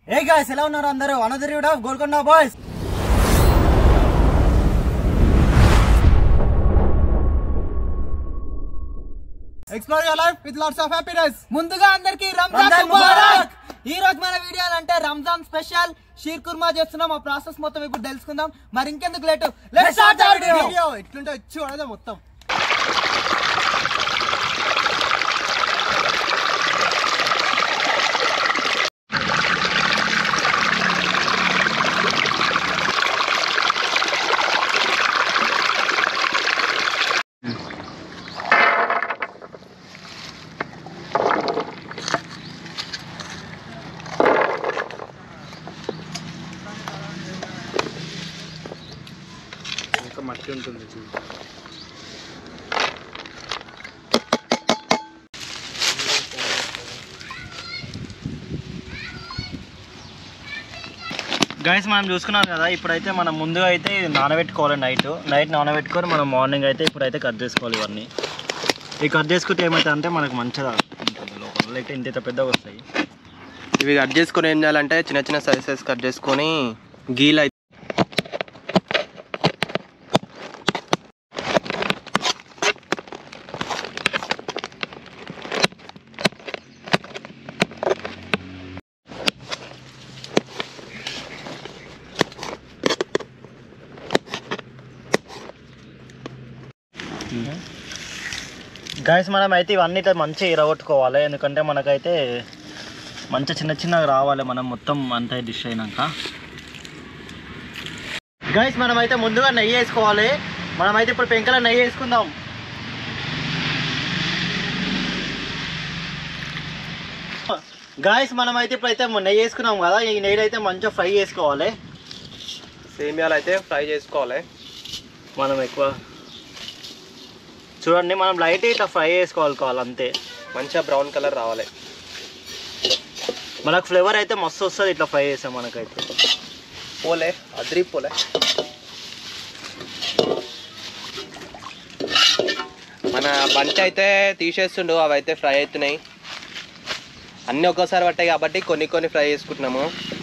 ఏ guys ఎలా ఉన్నారు అందరూ another of Golconda boys explore your life with lots of happiness ముందుగా అందరికి రంజాన్ రంజాన్ ముబారక్ ముబారక్. ఈ రోజు మన వీడియో అంటే రంజాన్ స్పెషల్ షీర్ కుర్మా చేస్తున్నాం ఆ ప్రాసెస్ మొత్తం ఇప్పుడు తెలుసుకుందాం మరి ఇంకెందుకు late let's start the video video ఎట్లుంటే వచ్చి పడదా మొత్తం ఇంకా మట్టి ఉంటుంది చూడు గైస్ మనం చూసుకున్నాం కదా ఇప్పుడైతే మనం ముందుగా అయితే ఇది నానబెట్టుకోవాలి నైట్ నైట్ నానబెట్టుకొని మనం మార్నింగ్ అయితే ఇప్పుడైతే కట్ చేసుకోవాలి ఇవన్నీ ఈ కట్ చేసుకుంటే ఏమవుతుంది అంటే మనకు మంచిగా ఉంటుంది లోపల లేకపోతే ఇంత ఇంత పెద్దగా వస్తాయి ఇవి కట్ చేసుకొని ఏం చేయాలంటే చిన్న చిన్న సైజెస్ కట్ చేసుకొని గీలు అయితే గైస్ మనం అయితే ఇవన్నీ అయితే మంచిగా ఇరగొట్టుకోవాలి ఎందుకంటే మనకైతే మంచి చిన్న చిన్నగా రావాలి మనం మొత్తం అంతా డిష్ అయినాక గైస్ మనమైతే ముందుగా నెయ్యి వేసుకోవాలి మనమైతే ఇప్పుడు పెంకల నెయ్యి వేసుకుందాం గాయస్ మనమైతే ఇప్పుడైతే నెయ్యి వేసుకున్నాం కదా ఈ నెయ్యి అయితే మంచిగా ఫ్రై చేసుకోవాలి సేమియాలు అయితే ఫ్రై చేసుకోవాలి మనం ఎక్కువ చూడండి మనం లైట్ ఇట్లా ఫ్రై చేసుకోవాలి కావాలి అంతే మంచిగా బ్రౌన్ కలర్ రావాలి మనకు ఫ్లేవర్ అయితే మస్తు వస్తుంది ఇట్లా ఫ్రై చేసాం మనకైతే పోలే అద్రి పోలే మన బంటి అయితే తీసేస్తుండు అవి అయితే ఫ్రై అవుతున్నాయి అన్నీ ఒక్కోసారి పట్టాయి కాబట్టి కొన్ని కొన్ని ఫ్రై చేసుకుంటున్నాము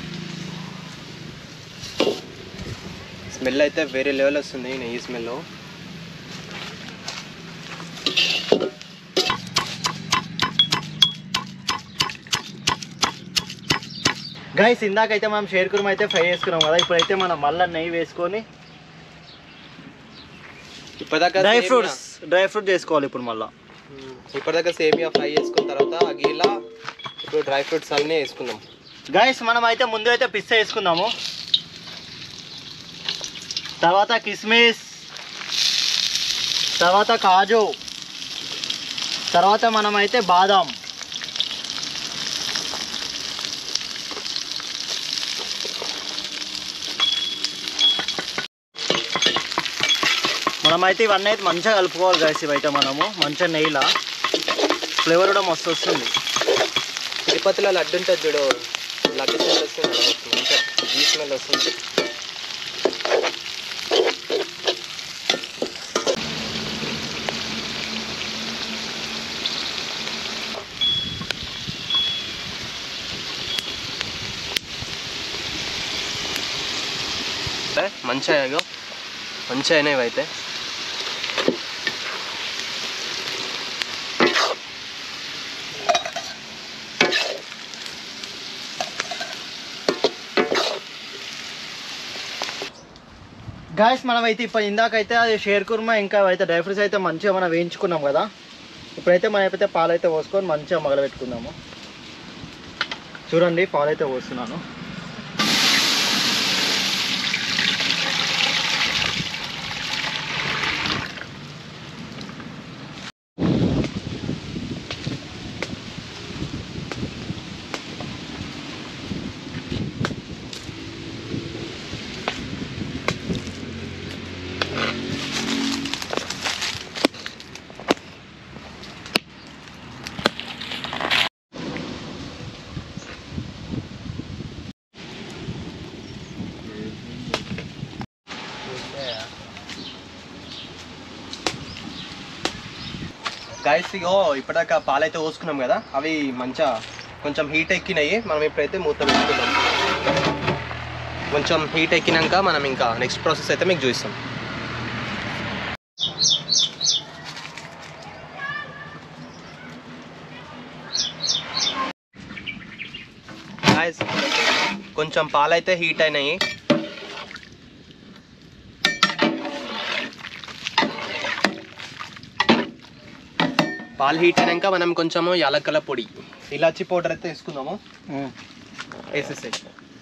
స్మెల్ అయితే వేరే లెవెల్ వస్తుంది నెయ్యి స్మెల్ గైస్ ఇందాకైతే మనం షేర్ కుర్మ అయితే ఫ్రై చేసుకున్నాం కదా ఇప్పుడైతే మనం మళ్ళీ నెయ్యి వేసుకొని ఇప్పటిదాకా డ్రై సేమియా- ఫ్రూట్స్ డ్రై ఫ్రూట్ చేసుకోవాలి ఇప్పుడు మళ్ళీ ఇప్పటిదాకా సేమియా ఫ్రై చేసుకున్న తర్వాత ఆ గీలా ఇప్పుడు డ్రై ఫ్రూట్స్ అన్నీ వేసుకుందాం గైస్ మనం అయితే ముందు అయితే పిస్తా వేసుకుందాము తర్వాత కిస్మిస్ తర్వాత కాజు తర్వాత మనం అయితే బాదాం మనమైతే ఇవన్నీ అయితే మంచిగా కలుపుకోవాలి గైస్ ఇవైతే మనము మంచిగా నెయ్యిలా ఫ్లేవర్ కూడా మస్తు వస్తుంది తిరుపతిలో లడ్డు ఉంటుంది చూడు లడ్డు స్మెల్ వస్తుంది అలా వస్తుంది మంచిగా ఈ స్మెల్ వస్తుంది ఏ, మంచిగా ఇగో మంచిగా అయినాయి ఇవైతే గాయస్ మనం అయితే ఇప్పుడు ఇందాకైతే అది షేర్ కుర్మా ఇంకా అయితే డ్రై ఫ్రూట్స్ అయితే మంచిగా మనం వేయించుకున్నాం కదా ఇప్పుడైతే మనం అయితే పాలు అయితే పోసుకొని మంచిగా మగలబెట్టుకుందాము చూడండి పాలు అయితే పోస్తున్నాను గైస్ ఇగో ఇప్పటిదాకా పాలైతే పోసుకున్నాం కదా అవి మంచిగా కొంచెం హీట్ ఎక్కినాయి మనం ఇప్పుడైతే మూత పెట్టుకుందాం కొంచెం హీట్ ఎక్కినాక మనం ఇంకా నెక్స్ట్ ప్రాసెస్ అయితే మీకు చూపిస్తాం Guys, కొంచెం పాలైతే హీట్ అయినాయి పాలు హీట్ అయినాక మనం కొంచెము యాలక్కల పొడి ఇలాచి పౌడర్ అయితే వేసుకుందాము వేసేసాయి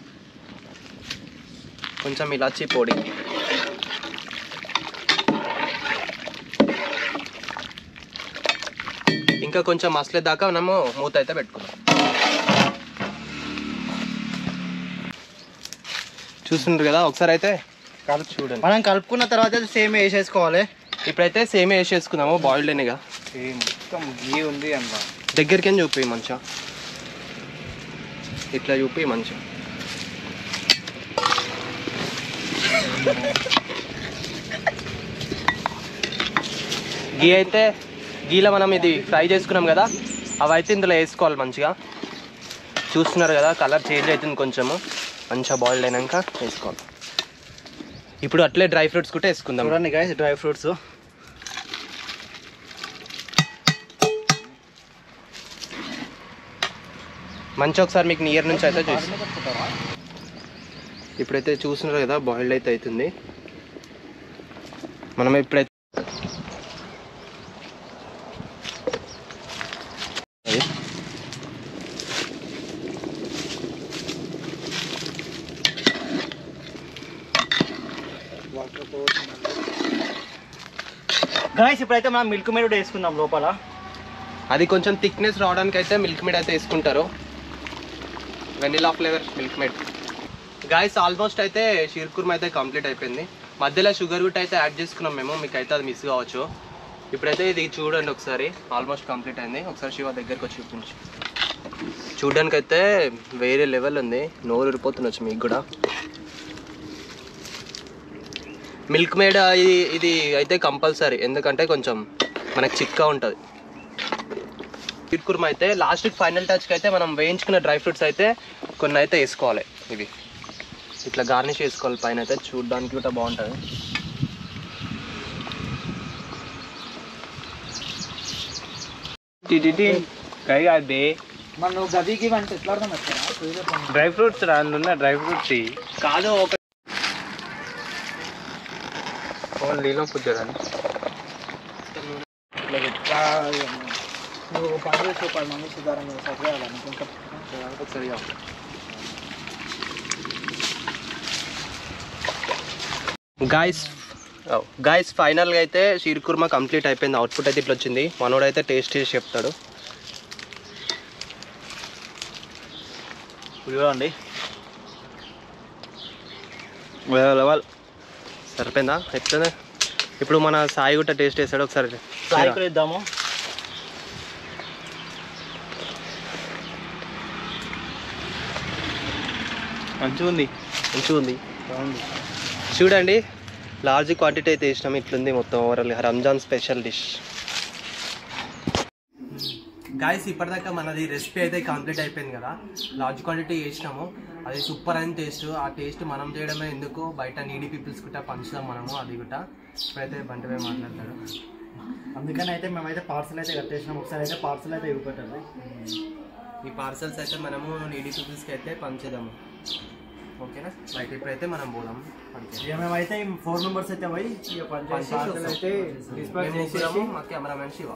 కొంచెం ఇలాచి పొడి ఇంకా కొంచెం మసలే దాకా మనము మూత అయితే పెట్టుకుందాం చూస్తుండ్రు కదా ఒకసారి అయితే కలిపి చూడండి మనం కలుపుకున్న తర్వాత సేమ్ వేసేసుకోవాలి ఇప్పుడైతే సేమ్ వేసేసుకుందాము బాయిల్డ్ అనేగా మొత్తం గీ ఉంది అన్న దగ్గరికి చూపి మంచిగా ఇట్లా చూపి మంచిగా గీ అయితే గీలో మనం ఇది ఫ్రై చేసుకున్నాం కదా అవి అయితే ఇందులో వేసుకోవాలి మంచిగా చూస్తున్నారు కదా కలర్ చేంజ్ అవుతుంది కొంచెము మంచిగా బాయిల్డ్ అయినాక వేసుకోవాలి ఇప్పుడు అట్లే డ్రై ఫ్రూట్స్ కూడా వేసుకుందాం చూడండి గైస్ డ్రై ఫ్రూట్స్ మంచి ఒకసారి మీకు నియర్ నుంచి అయితే చూసి ఇప్పుడైతే చూస్తున్నారు కదా బాయిల్డ్ అయితే అవుతుంది మనం ఇప్పుడైతే అది. గైస్ ఇప్పుడైతే మనం మిల్క్ మేడ్ వేసుకుందాం లోపల అది కొంచెం థిక్నెస్ రావడానికి అయితే మిల్క్ మేడ్ అయితే వేసుకుంటారు vanilla flavour Milkmaid guys almost అయితే షీర్ కుర్మా అయితే కంప్లీట్ అయిపోయింది మధ్యలో షుగర్ గుట్ అయితే యాడ్ చేసుకున్నాం మేము మీకు అయితే అది మిస్ కావచ్చు ఇప్పుడైతే ఇది చూడండి ఒకసారి ఆల్మోస్ట్ కంప్లీట్ అయింది ఒకసారి శివ దగ్గరికి వచ్చి చూపించు చూడడానికి అయితే వేరే లెవెల్ ఉంది నోరు ఊరిపోతుండొచ్చు మీకు కూడా మిల్క్ మేడ్ ఇది ఇది అయితే కంపల్సరీ ఎందుకంటే కొంచెం మనకి చిక్కా ఉంటుంది స్వీట్ కుర్మా అయితే లాస్ట్కి ఫైనల్ టచ్కి అయితే మనం వేయించుకున్న డ్రై ఫ్రూట్స్ అయితే కొన్ని అయితే వేసుకోవాలి ఇవి ఇట్లా గార్నిష్ చేసుకోవాలి పైన అయితే చూడడానికి కూడా బాగుంటుంది మన నువ్వు గదికి అంటే ఎట్లా అర్థం వచ్చా డ్రై ఫ్రూట్స్ అందులో డ్రై ఫ్రూట్స్ కాదు ఒక నీలో పుట్టారని నువ్వు పని చేసి పది మంది సుధారణ చదివేయాలనుకుంటా ఒకసారి గాయస్ గాయస్ ఫైనల్గా అయితే షీర్ కుర్మా కంప్లీట్ అయిపోయింది అవుట్పుట్ అయితే ఇట్లా వచ్చింది మనోడు అయితే టేస్ట్ చేసి చెప్తాడు చూడండి లెవెల్ సరిపోయిందా ఎట్లనే ఇప్పుడు మన సాయి కూడా టేస్ట్ చేస్తాడు ఒకసారి సాయి కూడా ఇద్దాము మంచిగా ఉంది మంచిగా ఉంది చూడండి లార్జ్ క్వాంటిటీ అయితే వేసినాం ఇట్లుంది మొత్తం overall Ramzan special dish guys ఇప్పటిదాకా మనది రెసిపీ అయితే కంప్లీట్ అయిపోయింది కదా లార్జ్ క్వాంటిటీ వేసినాము అది సూపర్ అయిన టేస్ట్ ఆ టేస్ట్ మనం చేయడమే ఎందుకు బయట నీడీ పీపుల్స్ కూడా పంచుదాం మనము అది కూడా ఇప్పుడైతే బంటిపై మాట్లాడతాడు అందుకని అయితే మేమైతే పార్సల్ అయితే కట్టేసినాం ఒకసారి అయితే పార్సల్ అయితే ఇవ్వబెట్టాలి ఈ పార్సల్స్ అయితే మనము నీడీ పీపుల్స్కి అయితే పంచేద్దాము ఓకేనా బయట ఇప్పుడైతే మనం పోదాం పంచేద్దాం ఇక మేమైతే ఫోర్ మెంబర్స్ అయితే పోయి ఇక పనిచేసి పార్సల్ అయితే dispatch మేము చేసేసి ముగ్గురము, మా కెమెరామెన్ శివ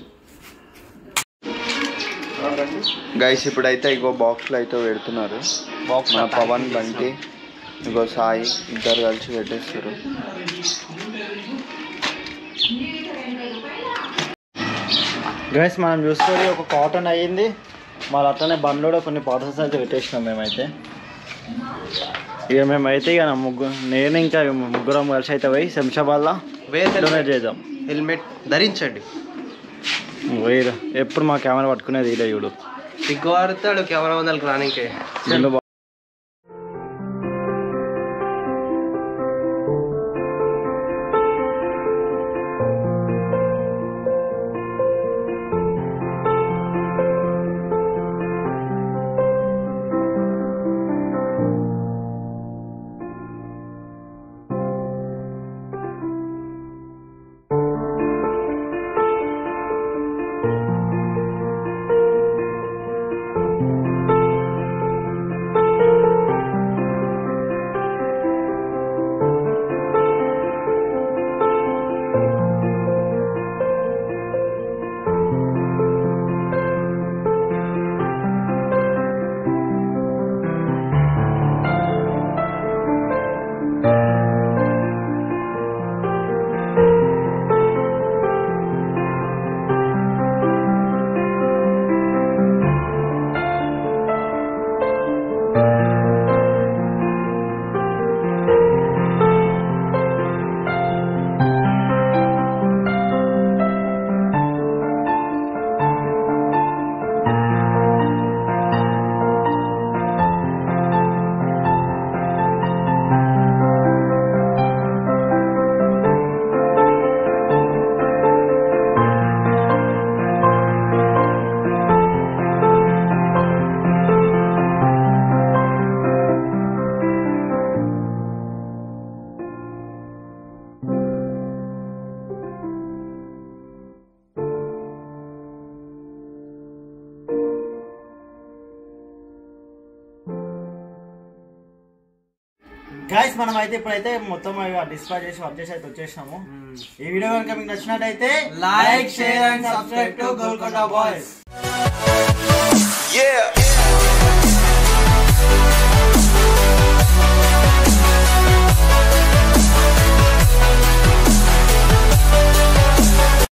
గైస్ ఇప్పుడైతే ఇగో బాక్స్లో అయితే పెడుతున్నారు బాక్స్ మన పవన్ బంటి ఇగో సాయి ఇద్దరు కలిసి పెట్టేస్తారు గైస్ మనం చూసుకొని ఒక కాటన్ అయ్యింది మళ్ళీ అట్లనే బండ్లో కూడా కొన్ని పార్సల్స్ అయితే పెట్టేసినాం మేమైతే ఇక మేమైతే ఇక నా ముగ్గురు నేను ఇంకా ముగ్గురం కలిసి అయితే పోయి శంషాబాద్లో వేరే డొనేట్ చేద్దాం హెల్మెట్ ధరించండి పోయిరా ఎప్పుడు మా కెమెరా పట్టుకునేది ఇలా చూడు సిగ్గు వాడతాడు కెమెరా వందలకు రానికే ముందు బా- గాయస్ మనం అయితే ఇప్పుడైతే మొత్తం డిస్పాచ్ చేసి వర్క్ చేసి అయితే వచ్చేసాము ఈ వీడియో కనుక మీకు నచ్చినట్టయితే like share and subscribe to Golconda boys Yeah.